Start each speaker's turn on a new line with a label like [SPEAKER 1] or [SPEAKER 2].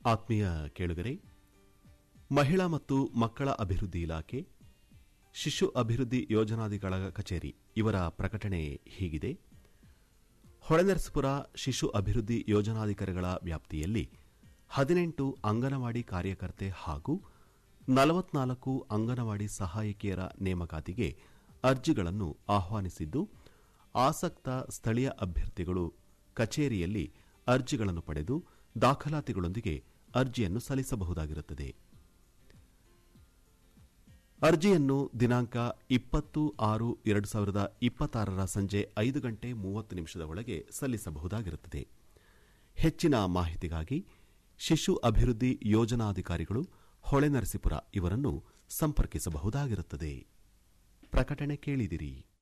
[SPEAKER 1] ಆತ್ಮೀಯ ಕೇಳುಗರೆ ಮಹಿಳಾ ಮತ್ತು ಮಕ್ಕಳ ಅಭಿವೃದ್ಧಿ ಇಲಾಖೆ ಶಿಶು ಅಭಿವೃದ್ಧಿ ಯೋಜನಾಧಿಗಳ ಕಚೇರಿ ಇವರ ಪ್ರಕಟಣೆ ಹೀಗಿದೆ ಹೊಳೆನರಸಪುರ ಶಿಶು ಅಭಿವೃದ್ಧಿ ಯೋಜನಾಧಿಕಾರಿಗಳ ವ್ಯಾಪ್ತಿಯಲ್ಲಿ ಹದಿನೆಂಟು ಅಂಗನವಾಡಿ ಕಾರ್ಯಕರ್ತೆ ಹಾಗೂ ನಲವತ್ನಾಲ್ಕು ಅಂಗನವಾಡಿ ಸಹಾಯಕಿಯರ ನೇಮಕಾತಿಗೆ ಅರ್ಜಿಗಳನ್ನು ಆಹ್ವಾನಿಸಿದ್ದು ಆಸಕ್ತ ಸ್ಥಳೀಯ ಅಭ್ಯರ್ಥಿಗಳು ಕಚೇರಿಯಲ್ಲಿ ಅರ್ಜಿಗಳನ್ನು ಪಡೆದು ದಾಖಲಾತಿಗಳೊಂದಿಗೆ ಅರ್ಜಿಯನ್ನು ಸಲ್ಲಿಸಬಹುದಾಗಿರುತ್ತದೆ ಅರ್ಜಿಯನ್ನು ದಿನಾಂಕ ಇಪ್ಪತ್ತು ಆರು ಎರಡು ಸಾವಿರದ ಇಪ್ಪತ್ತಾರರ ಸಂಜೆ ಐದು ಗಂಟೆ ಮೂವತ್ತು ನಿಮಿಷದ ಒಳಗೆ ಸಲ್ಲಿಸಬಹುದಾಗಿರುತ್ತದೆ ಹೆಚ್ಚಿನ ಮಾಹಿತಿಗಾಗಿ ಶಿಶು ಅಭಿವೃದ್ಧಿ ಯೋಜನಾಧಿಕಾರಿಗಳು ಹೊಳೆನರಸೀಪುರ ಇವರನ್ನು ಸಂಪರ್ಕಿಸಬಹುದಾಗಿರುತ್ತದೆ ಪ್ರಕಟಣೆ ಕೇಳಿದಿರಿ